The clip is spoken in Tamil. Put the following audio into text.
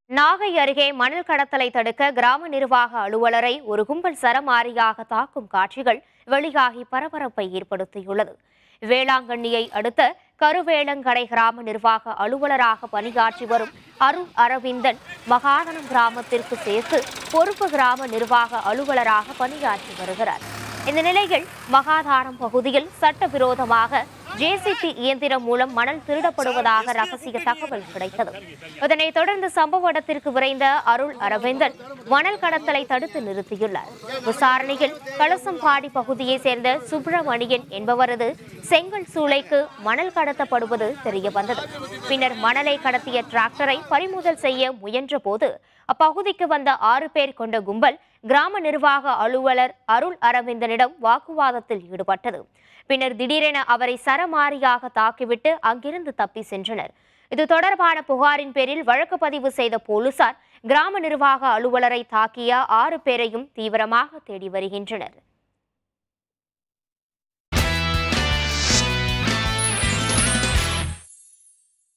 நாகை அருகே மணல் கடத்தலை தடுக்க கிராம நிர்வாக அலுவலரை ஒரு கும்பல் சரமாரியாக தாக்கும் காட்சிகள் வெளியாகி பரபரப்பை ஏற்படுத்தியுள்ளது வேளாங்கண்ணியை அடுத்த கருவேலங்கடை கிராம நிர்வாக அலுவலராக பணியாற்றி வரும் அருண் அரவிந்தன் மகாதனம் கிராமத்திற்கு சேர்த்து பொறுப்பு கிராம நிர்வாக அலுவலராக பணியாற்றி வருகிறார் இந்த நிலையில் மகாதானம் பகுதியில் சட்டவிரோதமாக ஜேசிபி இயந்திரம் மூலம் மணல் திருடப்படுவதாக ரகசிய தகவல் கிடைத்தது இதனைத் தொடர்ந்து சம்பவ இடத்திற்கு விரைந்த அருள் அரவிந்தன் மணல் கடத்தலை தடுத்து நிறுத்தியுள்ளார் விசாரணையில் கலசம்பாடி பகுதியைச் சேர்ந்த சுப்பிரமணியன் என்பவரது செங்கல் சூளைக்கு மணல் கடத்தப்படுவது தெரியவந்தது பின்னர் மணலை கடத்திய டிராக்டரை பறிமுதல் செய்ய முயன்றபோது அப்பகுதிக்கு வந்த ஆறு பேர் கொண்ட கும்பல் கிராம நிர்வாக அலுவலர் அருள் அரவிந்தனிடம் வாக்குவாதத்தில் ஈடுபட்டது பின்னர் திடீரென அவரை சரமாரியாக தாக்கிவிட்டு அங்கிருந்து தப்பி சென்றனர் இது தொடர்பான புகாரின் பேரில் வழக்கு பதிவு செய்த போலீசார் கிராம நிர்வாக அலுவலரை தாக்கிய ஆறு பேரையும் தீவிரமாக தேடி வருகின்றனர்